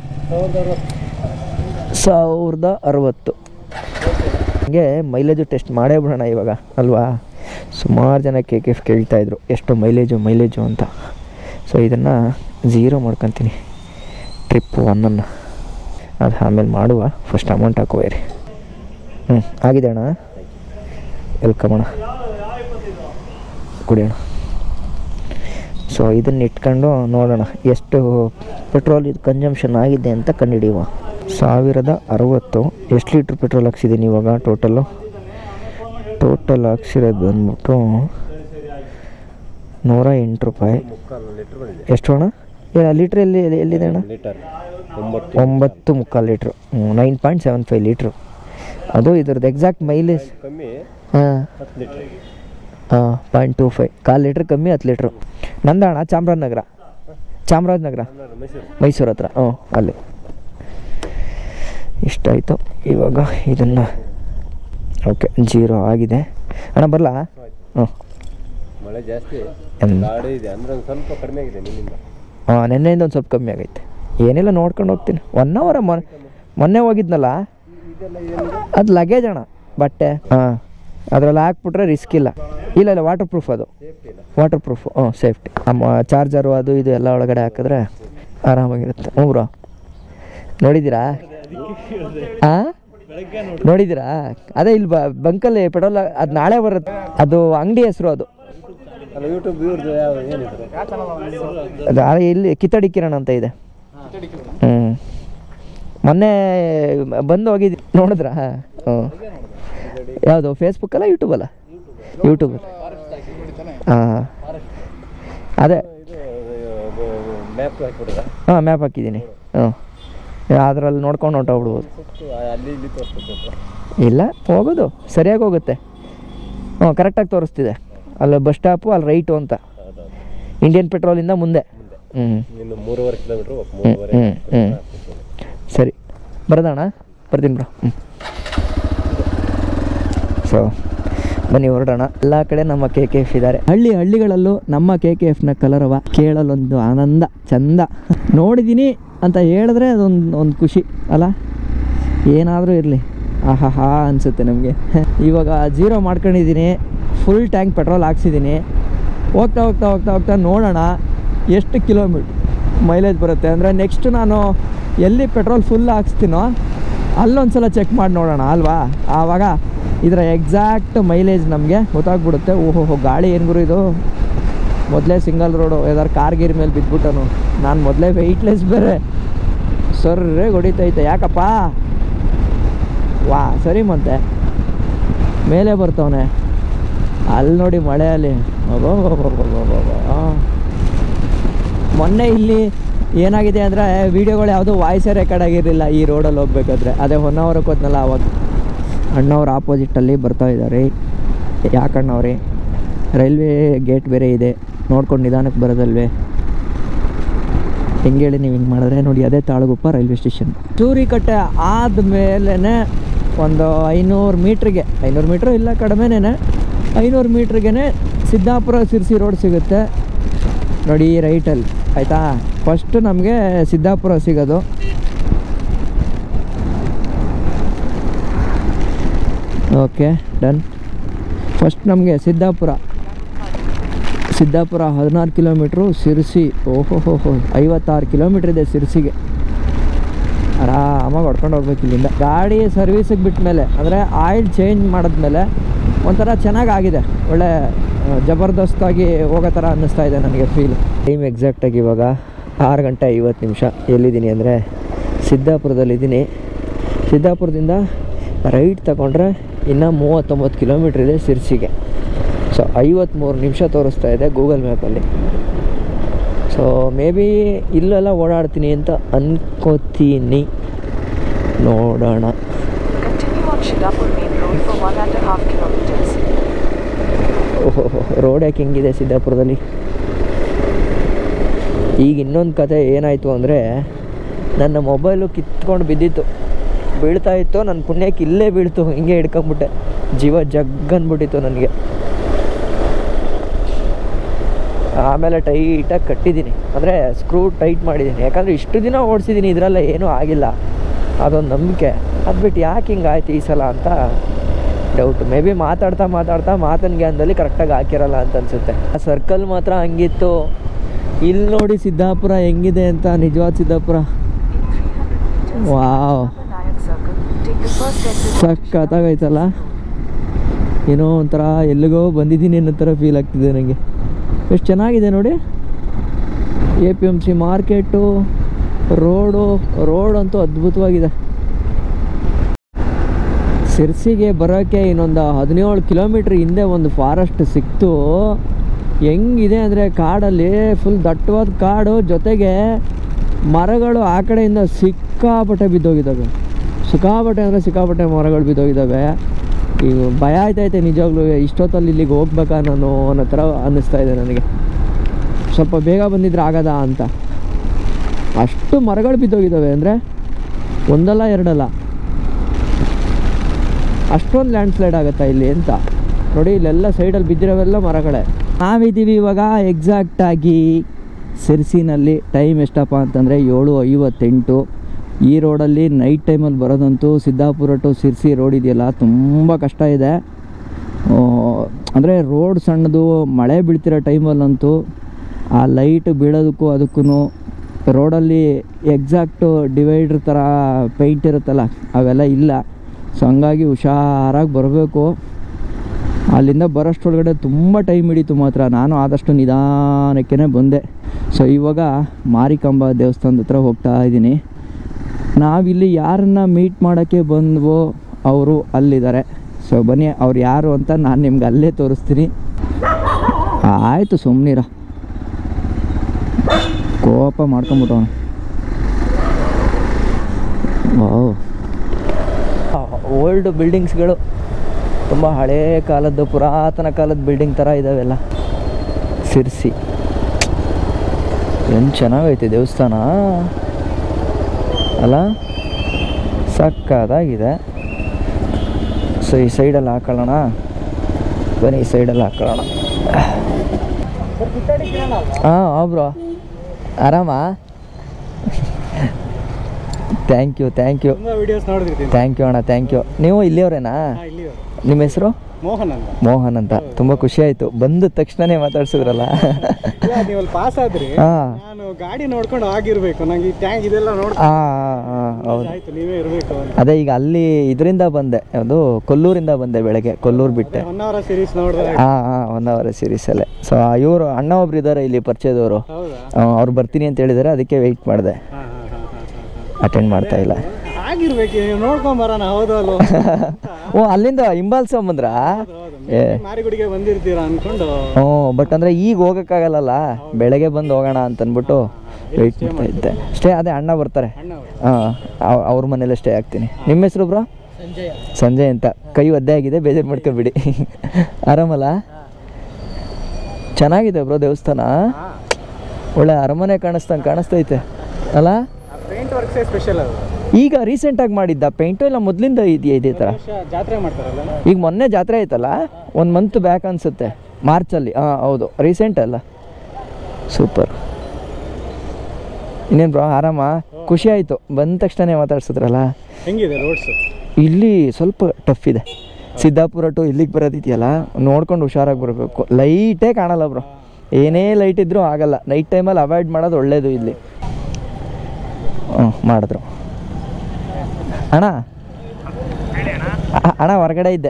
ಸಾವಿರದ ಅರವತ್ತು ಹಂಗೆ ಮೈಲೇಜು ಟೆಸ್ಟ್ ಮಾಡೇ ಬಿಡೋಣ ಇವಾಗ ಅಲ್ವಾ ಸುಮಾರು ಜನ ಕೆ ಕೆ ಎಫ್ ಕೇಳ್ತಾಯಿದ್ರು ಎಷ್ಟು ಮೈಲೇಜು ಮೈಲೇಜು ಅಂತ ಸೊ ಇದನ್ನು ಝೀರೋ ಮಾಡ್ಕೊತೀನಿ ಟ್ರಿಪ್ ಒನ್ನನ್ನು ಅದು ಆಮೇಲೆ ಮಾಡುವ ಫಸ್ಟ್ ಅಮೌಂಟ್ ಹಾಕುವ ರೀ ಹ್ಞೂ ಆಗಿದೆ ಅಣ್ಣ ವೆಲ್ಕಮ್ ಅಣ್ಣ ಕುಡಿ ಅಣ್ಣ ಸೊ ಇದನ್ನ ಇಟ್ಕೊಂಡು ನೋಡೋಣ ಎಷ್ಟು ಪೆಟ್ರೋಲ್ ಇದು ಕನ್ಸಂಪ್ಷನ್ ಆಗಿದೆ ಅಂತ ಕಂಡುಹಿಡಿಯುವ ಸಾವಿರದ ಅರವತ್ತು ಎಷ್ಟು ಲೀಟ್ರ್ ಪೆಟ್ರೋಲ್ ಹಾಕ್ಸಿದ್ದೀನಿ ಇವಾಗ ಟೋಟಲ್ಲು ಟೋಟಲ್ ಹಾಕ್ಸಿರೋದು ಬಂದ್ಬಿಟ್ಟು ನೂರ ಎಂಟು ರೂಪಾಯಿ ಮುಕ್ಕಾಲು ಲೀಟ್ರ್ ಬಂದಿದೆ ಎಷ್ಟು ಅಣ್ಣ ಏ ಲೀಟ್ರ್ ಎಲ್ಲಿ ಎಲ್ಲಿ- ಎಲ್ಲಿದೆ ಅಣ್ಣ ಲೀಟರ್ ಒಂಬತ್ತು ಒಂಬತ್ತು ಮುಕ್ಕಾಲು litre nine point seven five litre ಅದು ಇದ್ರದ್ದು ಎಕ್ಸಾಕ್ಟ್ ಮೈಲೇಜ್ ಕಮ್ಮಿ ಹಾಂ ಹತ್ತು ಲೀಟ್ರ್ ಹಾಂ ಪಾಯಿಂಟ್ ಟೂ ಫೈವ್ ಕಾಲು ಲೀಟ್ರ್ ಕಮ್ಮಿ ಹತ್ತು ಲೀಟ್ರು ನಂದಣ ಚಾಮರಾಜನಗರ ಚಾಮರಾಜನಗರ ಮೈಸೂರು ಮೈಸೂರು ಹತ್ರ ಹ್ಞೂ ಅಲ್ಲಿ ಇಷ್ಟಾಯಿತು ಇವಾಗ ಇದನ್ನು ಓಕೆ ಜೀರೋ ಆಗಿದೆ ಅಣ್ಣ ಬರಲಾ ಹ್ಞೂ ಮಳೆ ಜಾಸ್ತಿ ಎನ್- ಗಾಡಿ ಇದೆ ಅಂದ್ರೆ ಒಂದು ಸ್ವಲ್ಪ ಕಡಿಮೆ ಆಗಿದೆ ನಿನ್ನಿಂದ ಹಾಂ ನೆನ್ನೆಯಿಂದ ಒಂದು ಸ್ವಲ್ಪ ಕಮ್ಮಿ ಆಗೈತೆ ಏನಿಲ್ಲ ನೋಡ್ಕೊಂಡು ಹೋಗ್ತೀನಿ ಒನ್ ಅವರ ಮೊನ್ನೆ ಮೊನ್ನೆ ಹೋಗಿದ್ನಲ್ಲ ಇದೆಲ್ಲ ಏನಿದೆ ಅದು ಲಗೇಜ್ ಅಣ್ಣ ಬಟ್ಟೆ ಹಾಂ ಅದರಲ್ಲಿ ಹಾಕ್ಬಿಟ್ರೆ ರಿಸ್ಕ್ ಇಲ್ಲ ಇಲ್ಲ ಇಲ್ಲ ವಾಟರ್ ಪ್ರೂಫ್ ಅದು ಸೇಫ್ಟಿ ಇಲ್ಲ ವಾಟರ್ ಪ್ರೂಫ್ ಹ್ಞೂ ಸೇಫ್ಟಿ ಚಾರ್ಜರು ಅದು ಇದು ಎಲ್ಲ ಒಳಗಡೆ ಹಾಕಿದ್ರೆ ಆರಾಮಾಗಿರುತ್ತೆ ಹ್ಞೂ ಬ್ರೋ ನೋಡಿದ್ದೀರಾ ಹಾಂ ನೋಡಿದ್ದೀರಾ ಅದೇ ಇಲ್ಲಿ ಬ ಬಂಕಲ್ಲಿ ಪೆಟ್ರೋಲ್ ಅದು ನಾಳೆ ಬರುತ್ತೆ ಅದು ಅಂಗಡಿ ಹೆಸರು ಅದು ಅಲ್ಲ ಯೂಟ್ಯೂಬ್ ಇವ್ರದ್ದು ಯಾವ ಏನಿದ್ರು ಅದು ಆ ಇಲ್ಲಿ ಕಿತ್ತಡಿ ಕಿರಣ್ ಅಂತ ಇದೆ ಹ್ಞೂ ಮೊನ್ನೆ ಬಂದು ಹೋಗಿದ್ವಿ ನೋಡಿದ್ರಾ ಹ್ಞೂ ಯಾವುದು ಫೇಸ್ಬುಕ್ಕಲ್ಲ ಯೂಟ್ಯೂಬಲ್ಲ ಯೂಟ್ಯೂಬ್ ಹಾಂ ಅದೇ ಇದು ಮ್ಯಾಪ್ ಹಾಕಿಬಿಡ್ರ ಹಾಂ ಮ್ಯಾಪ್ ಹಾಕಿದ್ದೀನಿ ಹ್ಞೂ ಅದರಲ್ಲಿ ನೋಡ್ಕೊಂಡು ಹೊಂಟೋಗ್ಬಿಡ್ಬೋದು ಅಲ್ಲಿ ಇಲ್ಲಿ ತೋರಿಸ್ಬೇಕು ಇಲ್ಲ ಹೋಗೋದು ಸರಿಯಾಗಿ ಹೋಗುತ್ತೆ ಹ್ಞೂ ಕರೆಕ್ಟಾಗಿ ತೋರಿಸ್ತಿದೆ ಅಲ್ಲಿ ಬಸ್ ಸ್ಟಾಪು ಅಲ್ಲಿ ರೈಟು ಅಂತ ಇಂಡಿಯನ್ ಪೆಟ್ರೋಲಿಂದ ಮುಂದೆ ಹ್ಞೂ ಇನ್ನು ಮೂರುವರೆ ಕಿಲೋಮೀಟ್ರ್ ಹ್ಞೂ ಮೂರುವರೆ ಹ್ಞೂ ಹ್ಞೂ ಸರಿ ಬರೋದಣ್ಣ ಬರ್ತೀನಿ ಬ್ರೋ ಹ್ಞೂ ಸೊ ಬನ್ನಿ ಹೊರಡೋಣ ಎಲ್ಲ ಕಡೆ ನಮ್ಮ ಕೆ ಕೆ ಎಫ್ ಇದ್ದಾರೆ ಹಳ್ಳಿ ಹಳ್ಳಿಗಳಲ್ಲೂ ನಮ್ಮ ಕೆ ಕೆ ಎಫ್ನ ಕಲರವ ಕೇಳಲೊಂದು ಆನಂದ ಚಂದ ನೋಡಿದ್ದೀನಿ ಅಂತ ಹೇಳಿದ್ರೆ ಅದೊಂದು ಒಂದು ಖುಷಿ ಅಲ್ಲ ಏನಾದರೂ ಇರಲಿ ಆಹಾ ಅನಿಸುತ್ತೆ ನಮಗೆ ಇವಾಗ ಜೀರೋ ಮಾಡ್ಕೊಂಡಿದ್ದೀನಿ ಫುಲ್ ಟ್ಯಾಂಕ್ ಪೆಟ್ರೋಲ್ ಹಾಕ್ಸಿದ್ದೀನಿ ಹೋಗ್ತಾ ಹೋಗ್ತಾ ಹೋಗ್ತಾ ಹೋಗ್ತಾ ನೋಡೋಣ ಎಷ್ಟು ಕಿಲೋಮೀಟ್ರ್ ಮೈಲೇಜ್ ಬರುತ್ತೆ ಅಂದರೆ ನೆಕ್ಸ್ಟ್ ನಾನು ಎಲ್ಲಿ ಪೆಟ್ರೋಲ್ ಫುಲ್ ಹಾಕ್ಸ್ತೀನೋ ಅಲ್ಲೊಂದು ಸಲ ಚೆಕ್ ಮಾಡಿ ನೋಡೋಣ ಅಲ್ವಾ ಆವಾಗ ಇದರ ಎಕ್ಸಾಕ್ಟ್ ಮೈಲೇಜ್ ನಮಗೆ ಗೊತ್ತಾಗ್ಬಿಡುತ್ತೆ ಓಹೋ ಗಾಳಿ ಏನು ಗುರು ಇದು ಮೊದಲೇ ಸಿಂಗಲ್ ರೋಡು ಯಾವ್ದಾರು ಕಾರ್ ಗೀರ್ ಮೇಲೆ ಬಿದ್ದುಬಿಟ್ಟನು ನಾನು ಮೊದಲೇ ವೆಯ್ಟ್ಲೆಸ್ ಬೇರೆ ಸರ್ರೇ ಹೊಡಿತೈತೆ ಯಾಕಪ್ಪ ವಾ ಸರಿ ಮತ್ತೆ ಮೇಲೆ ಬರ್ತವನೆ ಅಲ್ಲಿ ನೋಡಿ ಮಳೆಯಲ್ಲಿ ಅಬ್ಬಬ್ಬಬ್ಬಬ್ಬಬ್ಬಬ್ಬ. ಮೊನ್ನೆ ಇಲ್ಲಿ ಏನಾಗಿದೆ ಅಂದರೆ ವೀಡಿಯೋಗಳು ಯಾವುದೂ ವಾಯ್ಸೇ ರೆಕಾರ್ಡ್ ಆಗಿರಲಿಲ್ಲ ಈ ರೋಡಲ್ಲಿ ಹೋಗ್ಬೇಕಾದ್ರೆ ಅದೇ ಹೊನ್ನಾವರಕ್ಕೆ ಹೋದ್ನಲ್ಲ ಅವಾಗ ಅಣ್ಣವ್ರು ಆಪೋಸಿಟಲ್ಲಿ ಬರ್ತಾ ಇದ್ದಾರೆ ಯಾಕೆ ಅಣ್ಣವ್ರಿ ರೈಲ್ವೆ ಗೇಟ್ ಬೇರೆ ಇದೆ ನೋಡ್ಕೊಂಡು ನಿಧಾನಕ್ಕೆ ಬರೋದಲ್ವೇ ಹೆಂಗೆ ಹೇಳಿ ನೀವು ಹಿಂಗೆ ಮಾಡಿದ್ರೆ ನೋಡಿ ಅದೇ ತಾಳಗುಪ್ಪ ರೈಲ್ವೆ ಸ್ಟೇಷನ್ ಚೂರಿಕಟ್ಟೆ ಆದಮೇಲೆ ಒಂದು ಐನೂರು ಮೀಟ್ರಿಗೆ ಐನೂರು ಮೀಟ್ರ್ ಇಲ್ಲ ಕಡಿಮೆನೇ ಐನೂರು ಮೀಟ್ರಿಗೇ ಸಿದ್ದಾಪುರ ಸಿರ್ಸಿ ರೋಡ್ ಸಿಗುತ್ತೆ ನೋಡಿ ರೈಟಲ್ಲಿ ಆಯಿತಾ ಫಸ್ಟು ನಮಗೆ ಸಿದ್ದಾಪುರ ಸಿಗೋದು ಓಕೆ ಡನ್ ಫಸ್ಟ್ ನಮಗೆ ಸಿದ್ದಾಪುರ ಸಿದ್ದಾಪುರ ಹದಿನಾರು ಕಿಲೋಮೀಟ್ರು ಸಿರ್ಸಿ ಓಹೋ ಹೋ ಹೋ ಐವತ್ತಾರು ಕಿಲೋಮೀಟ್ರ್ ಇದೆ ಸಿರ್ಸಿಗೆ ಆರಾಮಾಗಿ ಹೊಡ್ಕೊಂಡು ಹೋಗ್ಬೇಕು ಇಲ್ಲಿಂದ ಗಾಡಿ ಸರ್ವೀಸಿಗೆ ಬಿಟ್ಟ ಮೇಲೆ ಅಂದರೆ ಆಯಿಲ್ ಚೇಂಜ್ ಮಾಡಿದ್ಮೇಲೆ ಒಂಥರ ಚೆನ್ನಾಗಾಗಿದೆ ಒಳ್ಳೆ ಆ, ಜಬರ್ದಸ್ತಾಗಿ ಹೋಗೋ ಥರ ಅನ್ನಿಸ್ತಾ ಇದೆ ನನಗೆ ಫೀಲ್ ಟೈಮ್ ಎಕ್ಸಾಕ್ಟಾಗಿ ಇವಾಗ ಆರು ಗಂಟೆ ಐವತ್ತು ನಿಮಿಷ ಎಲ್ಲಿದ್ದೀನಿ ಅಂದರೆ ಸಿದ್ದಾಪುರದಲ್ಲಿದ್ದೀನಿ ಸಿದ್ದಾಪುರದಿಂದ ರೈಟ್ ತಗೊಂಡ್ರೆ ಇನ್ನು ಮೂವತ್ತೊಂಬತ್ತು ಕಿಲೋಮೀಟ್ರ್ ಇದೆ ಸಿರ್ಸಿಗೆ ಸೊ ಐವತ್ತ್ಮೂರು ನಿಮಿಷ ತೋರಿಸ್ತಾ ಇದೆ ಗೂಗಲ್ ಮ್ಯಾಪಲ್ಲಿ ಸೊ ಮೇ ಬಿ ಇಲ್ಲೆಲ್ಲ ಓಡಾಡ್ತೀನಿ ಅಂತ ಅನ್ಕೋತೀನಿ ನೋಡೋಣ Continue on Shidapur Main Road for one and a half kilometers. ಓಹೋ ರೋಡ್ ಯಾಕೆ ಹೆಂಗಿದೆ ಸಿದ್ದಾಪುರದಲ್ಲಿ ಈಗ ಇನ್ನೊಂದು ಕತೆ ಏನಾಯಿತು ಅಂದರೆ ನನ್ನ ಮೊಬೈಲು ಕಿತ್ಕೊಂಡು ಬಿದ್ದಿತ್ತು ಬೀಳ್ತಾ ಇತ್ತು ನನ್ನ ಪುಣ್ಯಕ್ಕೆ ಇಲ್ಲೇ ಬೀಳ್ತು ಹಿಂಗೆ ಹಿಡ್ಕೊಂಬಿಟ್ಟೆ ಜೀವ ಜಗ್ಗನ್ಬಿಟ್ಟಿತ್ತು ನನಗೆ ಆಮೇಲೆ ಟೈಟಾಗಿ ಕಟ್ಟಿದ್ದೀನಿ ಅಂದರೆ ಸ್ಕ್ರೂ ಟೈಟ್ ಮಾಡಿದ್ದೀನಿ ಯಾಕಂದರೆ ಇಷ್ಟು ದಿನ ಓಡಿಸಿದ್ದೀನಿ ಇದರಲ್ಲ ಏನೂ ಆಗಿಲ್ಲ ಅದೊಂದು ನಂಬಿಕೆ ಅದು ಬಿಟ್ಟು ಯಾಕೆ ಹಿಂಗೆ ಆಯ್ತು ಈ ಸಲ ಅಂತ ಡೌಟ್ ಮೇ ಬಿ ಮಾತಾಡ್ತಾ ಮಾತಾಡ್ತಾ ಮಾತನ ಜ್ಞಾನದಲ್ಲಿ ಕರೆಕ್ಟಾಗಿ ಹಾಕಿರಲ್ಲ ಅಂತ ಅನಿಸುತ್ತೆ ಆ ಸರ್ಕಲ್ ಮಾತ್ರ ಹಂಗಿತ್ತು ಇಲ್ಲಿ ನೋಡಿ ಸಿದ್ದಾಪುರ ಹೆಂಗಿದೆ ಅಂತ ನಿಜವಾದ ಸಿದ್ದಾಪುರ ವಾವ್ ಸಖತ್ತಾಗೈತಲ್ಲ ಏನೋ ಒಂಥರ ಎಲ್ಲಿಗೋ ಬಂದಿದ್ದೀನಿ ಅನ್ನೋ ಥರ ಫೀಲ್ ಆಗ್ತಿದೆ ನನಗೆ ಎಷ್ಟು ಚೆನ್ನಾಗಿದೆ ನೋಡಿ A P M C market road road ಅಂತೂ ಅದ್ಭುತವಾಗಿದೆ ಸಿರ್ಸಿಗೆ ಬರೋಕ್ಕೆ ಇನ್ನೊಂದು ಹದಿನೇಳು ಕಿಲೋಮೀಟ್ರ್ ಹಿಂದೆ ಒಂದು ಫಾರೆಸ್ಟ್ ಸಿಕ್ತು ಹೆಂಗಿದೆ ಅಂದರೆ ಕಾಡಲ್ಲಿ ಫುಲ್ ದಟ್ಟವಾದ ಕಾಡು ಜೊತೆಗೆ ಮರಗಳು ಆ ಕಡೆಯಿಂದ ಸಿಕ್ಕಾಪಟ್ಟೆ ಬಿದ್ದೋಗಿದ್ದಾವೆ ಸಿಕ್ಕಾಪಟ್ಟೆ ಅಂದರೆ ಸಿಕ್ಕಾಪಟ್ಟೆ ಮರಗಳು ಬಿದ್ದೋಗಿದ್ದಾವೆ ಈಗ ಭಯ ಆಯ್ತೈತೆ ನಿಜವಾಗ್ಲೂ ಇಷ್ಟೊತ್ತಲ್ಲಿ ಇಲ್ಲಿಗೆ ಹೋಗ್ಬೇಕಾ ನಾನು ಅನ್ನೋ ಥರ ಅನ್ನಿಸ್ತಾ ಇದೆ ನನಗೆ ಸ್ವಲ್ಪ ಬೇಗ ಬಂದಿದ್ರೆ ಆಗದ ಅಂತ ಅಷ್ಟು ಮರಗಳು ಬಿದ್ದೋಗಿದ್ದಾವೆ ಅಂದರೆ ಒಂದಲ್ಲ ಎರಡಲ್ಲ ಅಷ್ಟೊಂದು ಲ್ಯಾಂಡ್ ಸ್ಲೈಡ್ ಆಗುತ್ತಾ ಇಲ್ಲಿ ಅಂತ ನೋಡಿ ಇಲ್ಲೆಲ್ಲ ಸೈಡಲ್ಲಿ ಬಿದ್ದಿರೋವೆಲ್ಲ ಮರಗಳೇ ನಾವಿದ್ದೀವಿ ಇವಾಗ ಎಕ್ಸಾಕ್ಟಾಗಿ ಸಿರ್ಸಿನಲ್ಲಿ ಟೈಮ್ ಎಷ್ಟಪ್ಪ ಅಂತಂದರೆ ಏಳು ಐವತ್ತೆಂಟು ಈ ರೋಡಲ್ಲಿ ನೈಟ್ ಟೈಮಲ್ಲಿ ಬರೋದಂತೂ ಸಿದ್ದಾಪುರ ಟು ಸಿರ್ಸಿ ರೋಡ್ ಇದೆಯಲ್ಲ ತುಂಬ ಕಷ್ಟ ಇದೆ ಅಂದರೆ ರೋಡ್ ಸಣ್ಣದು ಮಳೆ ಬೀಳ್ತಿರೋ ಟೈಮಲ್ಲಂತೂ ಆ ಲೈಟ್ ಬೀಳೋದಕ್ಕೂ ಅದಕ್ಕೂ ರೋಡಲ್ಲಿ ಎಕ್ಸಾಕ್ಟು ಡಿವೈಡ್ರ್ ಥರ ಪೇಂಟ್ ಇರುತ್ತಲ್ಲ ಅವೆಲ್ಲ ಇಲ್ಲ ಸೊ ಹಂಗಾಗಿ ಹುಷಾರಾಗಿ ಬರಬೇಕು ಅಲ್ಲಿಂದ ಬರೋಷ್ಟೊಳಗಡೆ ತುಂಬ ಟೈಮ್ ಹಿಡೀತು ಮಾತ್ರ ನಾನು ಆದಷ್ಟು ನಿಧಾನಕ್ಕೇ ಬಂದೆ ಸೊ ಇವಾಗ ಮಾರಿಕಾಂಬ ದೇವಸ್ಥಾನದ ಹತ್ರ ಹೋಗ್ತಾ ಇದ್ದೀನಿ ನಾವಿಲ್ಲಿ ಯಾರನ್ನ ಮೀಟ್ ಮಾಡೋಕ್ಕೆ ಬಂದ್ವೋ ಅವರು ಅಲ್ಲಿದ್ದಾರೆ ಸೊ ಬನ್ನಿ ಅವ್ರು ಯಾರು ಅಂತ ನಾನು ನಿಮ್ಗೆ ಅಲ್ಲೇ ತೋರಿಸ್ತೀನಿ ಆಯಿತು ಸುಮ್ಮನಿರ ಕೋಪ ಮಾಡ್ಕೊಂಬಿಟ್ಟವನು ವಾವ್ ಓಲ್ಡ್ ಬಿಲ್ಡಿಂಗ್ಸ್ಗಳು ತುಂಬ ಹಳೇ ಕಾಲದ್ದು ಪುರಾತನ ಕಾಲದ ಬಿಲ್ಡಿಂಗ್ ಥರ ಇದ್ದಾವೆಲ್ಲ ಸಿರ್ಸಿ ಏನು ಚೆನ್ನಾಗೈತೆ ದೇವಸ್ಥಾನ ಅಲ್ಲ ಸಕ್ಕದಾಗಿದೆ ಸೊ ಈ ಸೈಡಲ್ಲಿ ಹಾಕೊಳ್ಳೋಣ ಬನ್ನಿ ಈ ಸೈಡಲ್ಲಿ ಹಾಕೊಳ್ಳೋಣ ಹಾಂ ಹಾಂ ಬ್ರೋ ಆರಾಮಾ ಥ್ಯಾಂಕ್ ಯು ಥ್ಯಾಂಕ್ ಯು ತುಂಬ ವಿಡಿಯೋಸ್ ನೋಡಿರ್ತೀನಿ ಥ್ಯಾಂಕ್ ಯು ಅಣ್ಣ ಥ್ಯಾಂಕ್ ಯು ನೀವು ಇಲ್ಲಿಯವರೇನಾ ಇಲ್ಲಿ ನಿಮ್ಮ ಹೆಸರು ಮೋಹನ್ ಅಂತ ಮೋಹನ್ ಅಂತ ತುಂಬ ಖುಷಿ ಆಯಿತು ಬಂದ ತಕ್ಷಣನೇ ಮಾತಾಡ್ಸಿದ್ರಲ್ಲ ಇಲ್ಲ, ನೀವು ಅಲ್ಲಿ ಪಾಸ್ ಆದ್ರಿ ಹಾಂ ನಾನು ಗಾಡಿ ನೋಡ್ಕೊಂಡು ಆಗಿರ್ಬೇಕು ನಂಗೆ ಈ ಟ್ಯಾಂಕ್ ಇದೆಲ್ಲ ನೋಡ್ ಹಾಂ ಹಾಂ ಹೌದು ಆಯ್ತು ನೀವೇ ಇರಬೇಕು ಅಂತ ಅದೇ ಈಗ ಅಲ್ಲಿ ಇದರಿಂದ ಬಂದೆ ಅದು ಕೊಲ್ಲೂರಿಂದ ಬಂದೆ ಬೆಳಗ್ಗೆ ಕೊಲ್ಲೂರು ಬಿಟ್ಟೆ ಒನ್ ಅವರ್ ಸೀರೀಸ್ ನೋಡಿದ್ರೆ ಹಾಂ ಹಾಂ ಒನ್ ಅವರ್ ಸೀರೀಸಲ್ಲೇ ಸೊ ಇವರು ಅಣ್ಣ ಒಬ್ರು ಇದ್ದಾರೆ ಇಲ್ಲಿ ಪರಿಚಯದವರು ಹೌದಾ ಅವ್ರು ಬರ್ತೀನಿ ಅಂತ ಹೇಳಿದ್ದಾರೆ ಅದಕ್ಕೆ ವೆಯ್ಟ್ ಮಾಡಿದೆ ಹಾಂ ಹಾಂ ಹಾಂ ಹಾಂ ಅಟೆಂಡ್ ಮಾಡ್ತಾ ಇಲ್ಲ ಆಗಿರ್ಬೇಕು ನೀವು ನೋಡ್ಕೊಂಡ್ ಬರೋಣ ಹೌದು ಅಲ್ವೋ ಓ ಅಲ್ಲಿಂದ ಹಿಂಬಾಲ್ಸ್ಕೊಂಬಂದ್ರಾ ಹೌದು ಏ ಮಾರಿಗುಡಿಗೆ ಬಂದಿರ್ತೀರಾ ಅನ್ಕೊಂಡು ಹ್ಞೂ ಬಟ್ ಅಂದರೆ ಈಗ ಹೋಗೋಕ್ಕಾಗಲ್ಲಲ್ಲ ಬೆಳಗ್ಗೆ ಬಂದು ಹೋಗೋಣ ಅಂತ ಅಂದ್ಬಿಟ್ಟು ವೆಯ್ಟ್ ಮಾಡ್ತಾ ಇದ್ದೆ ಸ್ಟೇ ಅದೇ ಅಣ್ಣ ಬರ್ತಾರೆ ಅಣ್ಣ ಅವ್ರು. ಹಾಂ ಅವ್ರ ಮನೇಲೆ ಸ್ಟೇ ಆಗ್ತೀನಿ ನಿಮ್ಮ ಹೆಸರು ಬ್ರೋ ಸಂಜಯ ಸಂಜಯ್ ಅಂತ ಕೈ ಒದ್ದೆ ಆಗಿದೆ ಬೇಜಾರು ಮಾಡ್ಕೊಬಿಡಿ ಆರಾಮಲ್ಲ ಚೆನ್ನಾಗಿದೆ ಬ್ರೋ ದೇವಸ್ಥಾನ ಒಳ್ಳೆ ಅರಮನೆ ಕಾಣಿಸ್ತಂಗೆ ಕಾಣಿಸ್ತೈತೆ ಅಲ್ಲ ಪೇಂಟ್ ವರ್ಕ್ಸೇ ಸ್ಪೆಷಲ್ ಅದು ಈಗ ರೀಸೆಂಟಾಗಿ ಮಾಡಿದ್ದ ಪೇಂಟು ಇಲ್ಲ ಮೊದಲಿಂದ ಇದೆಯಾ ಇದೇ ಥರ ವರ್ಷ ಜಾತ್ರೆ ಮಾಡ್ತಾರಲ್ಲ ಈಗ ಮೊನ್ನೆ ಜಾತ್ರೆ ಆಯ್ತಲ್ಲ ಒಂದು ಮಂತ್ ಬ್ಯಾಕ್ ಅನಿಸುತ್ತೆ ಮಾರ್ಚಲ್ಲಿ ಹಾಂ ಹೌದು ರೀಸೆಂಟ್ ಅಲ್ಲ ಸೂಪರ್ ಇನ್ನೇನು ಬ್ರೋ ಆರಾಮ ಖುಷಿ ಆಯಿತು ಬಂದ ತಕ್ಷಣ ಮಾತಾಡ್ಸಿದ್ರಲ್ಲ ಹೆಂಗಿದೆ ರೋಡ್ಸ್ ಇಲ್ಲಿ ಸ್ವಲ್ಪ ಟಫ್ ಇದೆ ಸಿದ್ದಾಪುರ ಟು ಇಲ್ಲಿಗೆ ಬರೋದಿದೆಯಲ್ಲ ನೋಡ್ಕೊಂಡು ಹುಷಾರಾಗಿ ಬರಬೇಕು ಲೈಟೇ ಕಾಣಲ್ಲ ಬ್ರೋ ಏನೇ ಲೈಟ್ ಇದ್ರೂ ಆಗಲ್ಲ ನೈಟ್ ಟೈಮಲ್ಲಿ ಅವಾಯ್ಡ್ ಮಾಡೋದು ಒಳ್ಳೇದು ಇಲ್ಲಿ ಹ್ಞೂ ಮಾಡಿದ್ರು ಅಣ್ಣ ಅ- ಅಣ್ಣ ಹೊರಗಡೆ ಇದ್ದೆ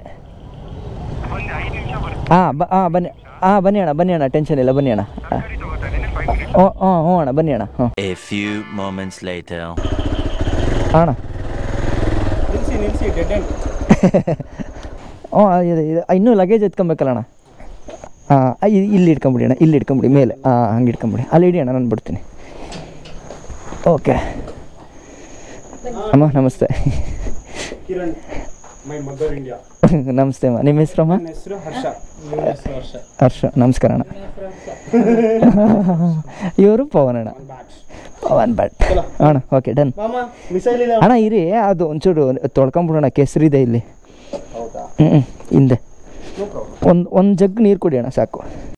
ಹಾಂ ಬ ಹಾಂ ಬನ್ನಿ ಹಾಂ ಬನ್ನಿ ಅಣ್ಣ ಬನ್ನಿ ಅಣ್ಣ ಟೆನ್ಷನ್ ಇಲ್ಲ ಬನ್ನಿ ಅಣ್ಣ ಹ್ಞೂ ಹ್ಞೂ ಹ್ಞೂ ಅಣ್ಣ ಬನ್ನಿ ಅಣ್ಣ ಹ್ಞೂ A few moments later. ಅಣ್ಣ ನಿಲ್ಸಿ ನಿಲ್ಸಿ ಡೆಡ್ ಎಂಡ್ ಹ್ಞೂ ಇದು ಇದು ಇನ್ನೂ ಲಗೇಜ್ ಎತ್ಕೊಬೇಕಲ್ಲ ಅಣ್ಣ ಹಾಂ ಇಲ್ಲಿ ಇಟ್ಕೊಂಬಿಡಿ ಅಣ್ಣ ಇಲ್ಲಿ ಇಟ್ಕೊಂಬಿಡಿ ಮೇಲೆ ಹಾಂ ಹಂಗೆ ಇಟ್ಕೊಂಬಿಡಿ ಅಲ್ಲಿ ಇಡಿ ಅಣ್ಣ ನಾನು ಬಿಡ್ತೀನಿ ಓಕೆ ಅಮ್ಮ ನಮಸ್ತೆ ಕಿರಣ್ ಮೈ ಮದರ್ ಇಂಡಿಯಾ ನಮಸ್ತೆ ಅಮ್ಮ ನಿಮ್ಮ ಹೆಸರಮ್ಮ ನನ್ನ ಹೆಸರು ಹರ್ಷ ನಿಮ್ಮ ಹೆಸರು ಹರ್ಷ ಹರ್ಷ ನಮಸ್ಕಾರ ಅಣ್ಣ ಇವರು ಪವನ್ ಅಣ್ಣ ಪವನ್ ಭಟ್ ಅಣ್ಣ ಓಕೆ ಡನ್ ಮಾಮ ಮಿಸೈಲ್ ಇದೆ ಅಣ್ಣ ಇರಿ ಅದು ಒಂಚೂರು ತೊಳ್ಕೊಂಬಿಡೋಣ ಕೆಸರಿದೆ ಇಲ್ಲಿ ಹೌದಾ ಹ್ಞೂ ಹಿಂದೆ ನೋ ಪ್ರಾಬ್ಲಮ್ ಒಂದು ಒಂದು ಜಗ್ ನೀರು ಕುಡಿ ಅಣ್ಣ ಸಾಕು